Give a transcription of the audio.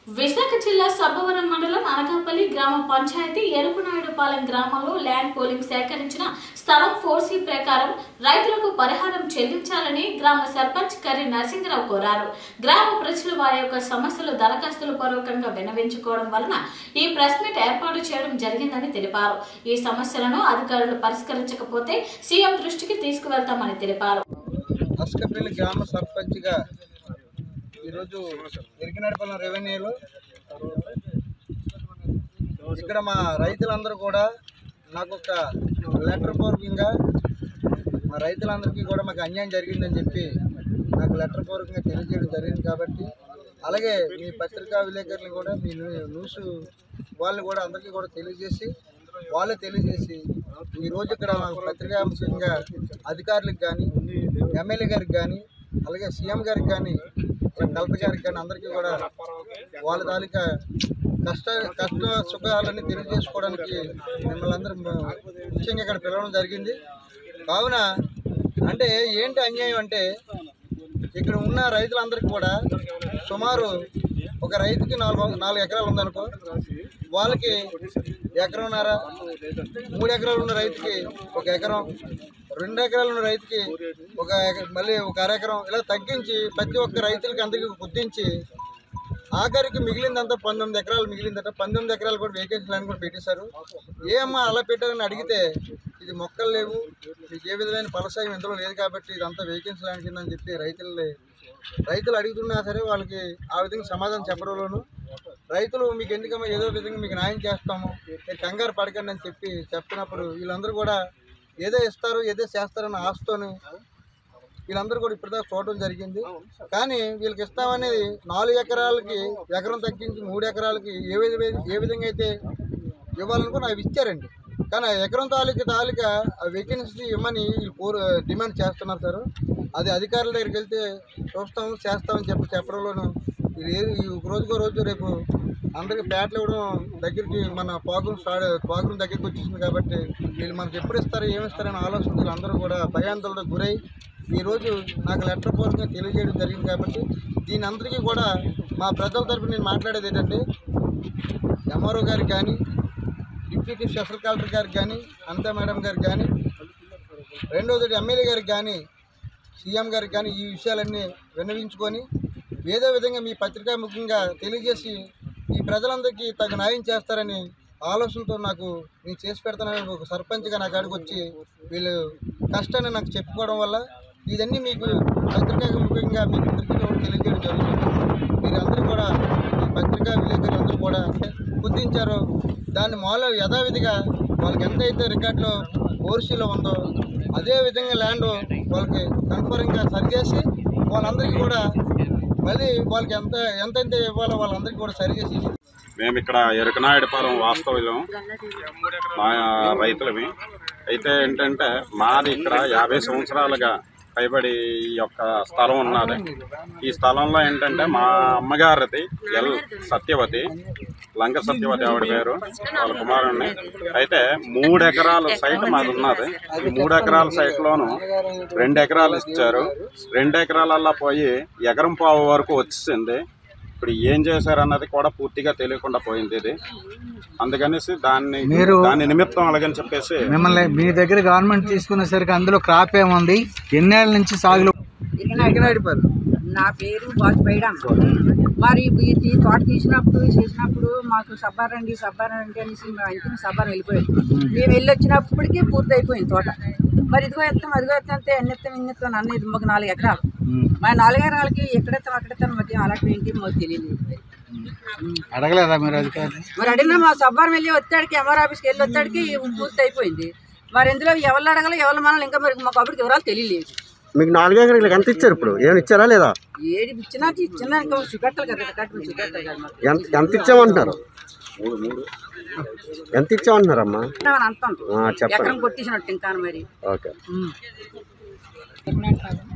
విశాఖ జిల్లా సబ్బవరం మండలం అనకాపల్లి గ్రామ పంచాయతీ ఎరుకునాయుడుపాలెం గ్రామంలో ల్యాండ్ పోలింగ్ సేకరించిన స్థలం ఫోర్సీ ప్రకారం రైతులకు పరిహారం చెల్లించాలని గ్రామ సర్పంచ్ కర్రి నరసింహరావు కోరారు గ్రామ ప్రజలు వారి యొక్క సమస్యలు దరఖాస్తుల పూర్వకంగా విన్నవించుకోవడం వలన ఈ ప్రెస్ మీట్ ఏర్పాటు చేయడం జరిగిందని తెలిపారు ఈ సమస్యలను అధికారులు పరిష్కరించకపోతే సీఎం దృష్టికి తీసుకువెళ్తామని తెలిపారు అస్కపల్లి గ్రామ సర్పంచ్గా ఈరోజు ఎరికినడిపల్లి రెవెన్యూలో ఇక్కడ మా రైతులందరూ కూడా నాకు ఒక లెటర్ పూర్వకంగా మా రైతులందరికీ కూడా మాకు అన్యాయం జరిగిందని చెప్పి నాకు లెటర్ పూర్వకంగా తెలియజేయడం జరిగింది కాబట్టి అలాగే మీ పత్రికా విలేకరులు కూడా మీ న్యూ- న్యూస్ వాళ్ళు కూడా అందరికీ కూడా తెలియజేసి వాళ్ళే తెలియజేసి ఈరోజు ఇక్కడ మాకు పత్రికా ముఖ్యంగా అధికారులకు కానీ ఎమ్మెల్యే గారికి కానీ అలాగే సీఎం గారికి కానీ కలెక్టర్ గారికి కానీ అందరికీ కూడా వాళ్ళ తాలూకా కష్ట కష్ట సుఖాలన్నీ తెలియజేసుకోవడానికి మిమ్మల్ని అందరూ ముఖ్యంగా ఇక్కడ పిలవడం జరిగింది కావున అంటే ఏంటి అన్యాయం అంటే ఇక్కడ ఉన్న రైతులందరికీ కూడా సుమారు ఒక రైతుకి నాలుగు నాలుగు ఎకరాలు ఉందనుకో వాళ్ళకి ఎకరంన్నర మూడు ఎకరాలు ఉన్న రైతుకి ఒక ఎకరం రెండు ఎకరాలు ఉన్న రైతుకి ఒక ఎక- మళ్ళీ ఒక అర ఎకరం ఇలా తగ్గించి ప్రతి ఒక్క రైతులకి అందరికీ గుర్తించి ఆఖరికి మిగిలిందంతా పంతొమ్మిది ఎకరాలు మిగిలిందట పంతొమ్మిది ఎకరాలు కూడా వేకెన్సీ ల్యాండ్ కూడా పెట్టేశారు ఏమ్మా అలా పెట్టారని అడిగితే ఇది మొక్కలు లేవు మీకు ఏ విధమైన ఫలసాయం ఇందులో లేదు కాబట్టి ఇదంతా వేకెన్సీ ల్యాండ్ కిందని చెప్పి రైతులు రైతులు అడుగుతున్నా సరే వాళ్ళకి ఆ విధంగా సమాధానం చెప్పడంలోను రైతులు మీకు ఎందుకమ్మా ఏదో విధంగా మీకు న్యాయం చేస్తాము మీరు కంగారు పడకండి అని చెప్పి చెప్తున్నప్పుడు వీళ్ళందరూ కూడా ఏదో ఇస్తారు ఏదో చేస్తారన్న ఆశతోని వీళ్ళందరూ కూడా ఇప్పటిదాకా చూడడం జరిగింది కానీ వీళ్ళకి ఇస్తామనేది నాలుగు ఎకరాలకి ఎకరం తగ్గించి మూడు ఎకరాలకి ఏ విధంగా ఏ విధంగా అయితే ఇవ్వాలనుకుని అవి ఇచ్చారండి కానీ ఆ ఎకరం తాలూకా తాలూకా ఆ వేకెన్సీ ఇవ్వమని వీళ్ళు కోరు డిమాండ్ చేస్తున్నారు సార్ అది అధికారుల దగ్గరికి వెళ్తే చూస్తాము చేస్తామని చెప్పి చెప్పడంలోను ఇది ఏది ఈ ఒక రోజుకో రోజు రేపు అందరికి పేటలు ఇవ్వడం దగ్గరికి మన పాకులు స్టార్ట్ పాకులు దగ్గరికి వచ్చేసింది కాబట్టి వీళ్ళు మనకి ఎప్పుడు ఇస్తారు ఏమి ఇస్తారని ఆలోచన వీళ్ళందరూ కూడా భయాందోళనకు గురై ఈరోజు నాకు లెటర్ పూర్వకంగా తెలియజేయడం జరిగింది కాబట్టి దీని అందరికీ కూడా మా ప్రజల తరపున నేను మాట్లాడేది ఏంటంటే ఎంఆర్ఓ గారికి కానీ డిప్యూటీ స్పెషల్ కలెక్టర్ గారికి కానీ అనితా మేడం గారికి కానీ రెండవది ఎమ్మెల్యే గారికి కానీ సీఎం గారికి కానీ ఈ విషయాలన్నీ విన్నవించుకొని ఏదో విధంగా మీ పత్రికా ముఖ్యంగా తెలియజేసి ఈ ప్రజలందరికీ తగు న్యాయం చేస్తారని ఆలోచనతో నాకు నేను చేసి పెడతానని ఒక సర్పంచ్గా నా కాడికి వచ్చి వీళ్ళు కష్టాన్ని నాకు చెప్పుకోవడం వల్ల ఇదన్నీ మీకు పత్రికా ముఖ్యంగా మీకు అందరికీ కూడా తెలియజేయడం జరుగుతుంది మీరందరూ కూడా ఈ పత్రికా విలేకరులందరూ కూడా గుర్తించారు దాన్ని మాలో యథావిధిగా వాళ్ళకి ఎంతైతే రికార్డులో ఓర్సీలో ఉందో అదే విధంగా ల్యాండ్ వాళ్ళకి కన్ఫర్మ్గా సరిచేసి వాళ్ళందరికీ కూడా మళ్ళీ వాళ్ళకి ఎంత ఎంతైతే ఇవ్వాలో వాళ్ళందరికీ కూడా సరిచేసి మేము ఇక్కడ ఎరుకనాయుడుపాలెం వాస్తవ్యం మా రైతులవి అయితే ఏంటంటే మాది ఇక్కడ యాభై సంవత్సరాలుగా పైబడి ఈ యొక్క స్థలం ఉన్నది ఈ స్థలంలో ఏంటంటే మా అమ్మగారిది ఎల్ సత్యవతి లంక సత్యవతి ఆవిడ పేరు వాళ్ళ కుమారుణ్ణి అయితే మూడు ఎకరాల సైట్ మాది ఉన్నది ఈ మూడు ఎకరాల సైట్లోను రెండు ఎకరాలు ఇచ్చారు రెండు ఎకరాలల్లో పోయి ఎకరం పావు వరకు వచ్చింది ఇప్పుడు ఏం చేశారన్నది కూడా పూర్తిగా తెలియకుండా పోయింది ఇది అందుకనేసి దాన్ని మీరు- దాని నిమిత్తం అలాగని చెప్పేసి మిమ్మల్ని మీ దగ్గర గవర్నమెంట్ తీసుకునేసరికి అందులో క్రాప్ ఏముంది ఎన్నేళ్ళ నుంచి సాగులో ఎరికినాయుడుపల్లి నా పేరు బాతుపైడం మరి ఈ తీ- తోట తీసినప్పుడు చేసినప్పుడు మాకు సబ్బారండి సబ్బారండి అనేసి మేము అంతిమ సబ్బారం వెళ్ళిపోయాం మేము వెళ్ళి వచ్చినప్పటికీ పూర్తి అయిపోయింది తోట మరి ఇదిగో ఎత్తాం అదిగో ఎత్తాం అంతే ఎన్నెత్తాం ఎన్నెత్తాం అన్న ఇది మాకు నాలుగు ఎకరాలు మరి నాలుగు ఎకరాలకి ఎక్కడెత్తాం అక్కడెత్తాం మధ్య అలాంటి ఏంటి మాకు తెలియదు అడగలేదా మీరు అధికారులు మరి అడిగినా మా సబ్బారం వెళ్ళి వచ్చాడికి ఎంఆర్ ఆఫీస్కి వెళ్ళి వచ్చాడికి పూర్తి అయిపోయింది మరి ఇందులో ఎవరు అడగాలి ఎవరు మనల్ని ఇంకా మరి మాకు అప్పటికి వివరాలు తెలియలేదు మీకు నాలుగు ఎకరాలకు ఎంత ఇచ్చారు ఇప్పుడు ఏమైనా ఇచ్చారా లేదా ఏది ఇచ్చినా ఇచ్చినా ఇంకా చూపెట్టాలి కదా రికార్డు చూపెట్టాలి కదా మాకు ఎంత ఎంత ఇచ్చామంటున్నారు ఎంత ఇచ్చామంటున్నారమ్మా అని అంటాం ఆ, చెప్పండి ఎకరం కొట్టేసినట్టు ఇంకా మరి ఓకే ఉమ్.